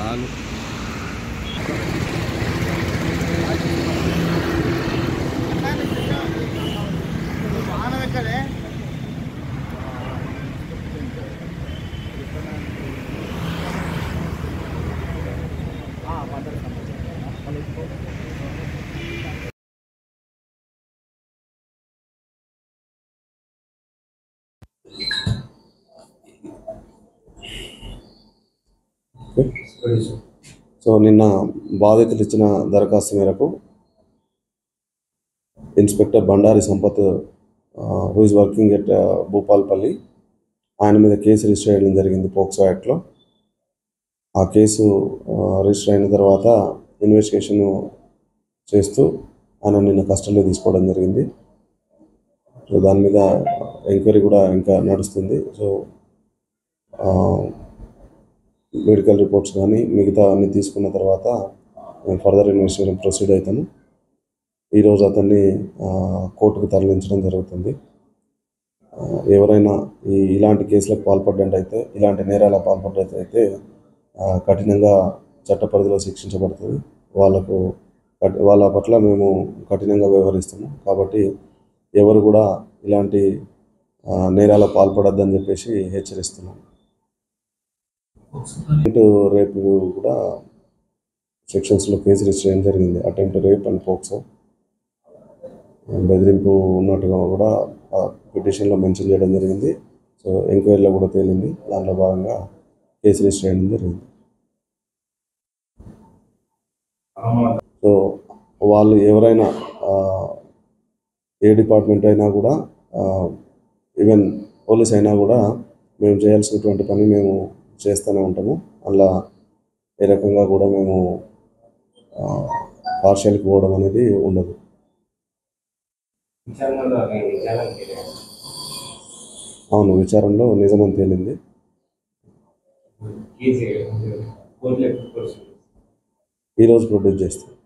చాలు సో నిన్న బాధితులు ఇచ్చిన దరఖాస్తు మేరకు inspector Bandari Sampath who is working at Bhupalpalli ఆయన మీద కేసు రిజిస్టర్ చేయడం జరిగింది పోక్సో యాక్ట్లో ఆ కేసు ఆ, రిజిస్టర్ అయిన తర్వాత ఇన్వెస్టిగేషన్ చేస్తూ ఆయన నిన్న కస్టడీలో తీసుకోవడం జరిగింది సో దాని మీద ఎంక్వైరీ కూడా ఇంకా నడుస్తుంది సో ఆ, మెడికల్ రిపోర్ట్స్ కానీ మిగతా అన్ని తీసుకున్న తర్వాత మేము ఫర్దర్ ఇన్వెస్టిగేషన్ ప్రొసీడ్ అవుతాము ఈరోజు అతన్ని ఆ, కోర్టుకు తరలించడం జరుగుతుంది ఆ, ఎవరైనా ఈ ఇలాంటి కేసులకు పాల్పడ్డట్టయితే ఇలాంటి నేరాల పాల్పడ్డట్టయితే ఆ, కఠినంగా చట్ట పరిధిలో శిక్షించబడుతుంది వాళ్ళకు కఠి- వాళ్ళ పట్ల మేము కఠినంగా వ్యవహరిస్తాము కాబట్టి ఎవరు కూడా ఇలాంటి ఆ, నేరాల పాల్పడద్దని చెప్పేసి హెచ్చరిస్తున్నాం అటెంప్ట్ రేపు కూడా సెక్షన్స్లో కేసు రిజిస్టర్ చేయడం జరిగింది అటెంప్ట్ రేప్ అండ్ పోక్సో బెదిరింపు ఉన్నట్టుగా కూడా ఆ పిటిషన్లో మెన్షన్ చేయడం జరిగింది సో ఎంక్వైరీలో కూడా తేలింది దాంట్లో భాగంగా కేసు రిజిస్టర్ చేయడం జరిగింది సో వాళ్ళు ఎవరైనా ఆ, ఏ డిపార్ట్మెంట్ అయినా కూడా ఈవెన్ పోలీస్ అయినా కూడా మేము చేయాల్సినటువంటి పని మేము చేస్తూనే ఉంటాము అలా ఏ రకంగా కూడా మేము పార్షియల్కి పోవడం అనేది ఉండదు విచారణలో అవి నిజాలను తెలియాలి అవును విచారణలో నిజమని తేలింది కేసు కోర్టులో ఎప్పుడు ప్రొసీడ్ ఈరోజు ప్రొడ్యూస్ చేస్తాం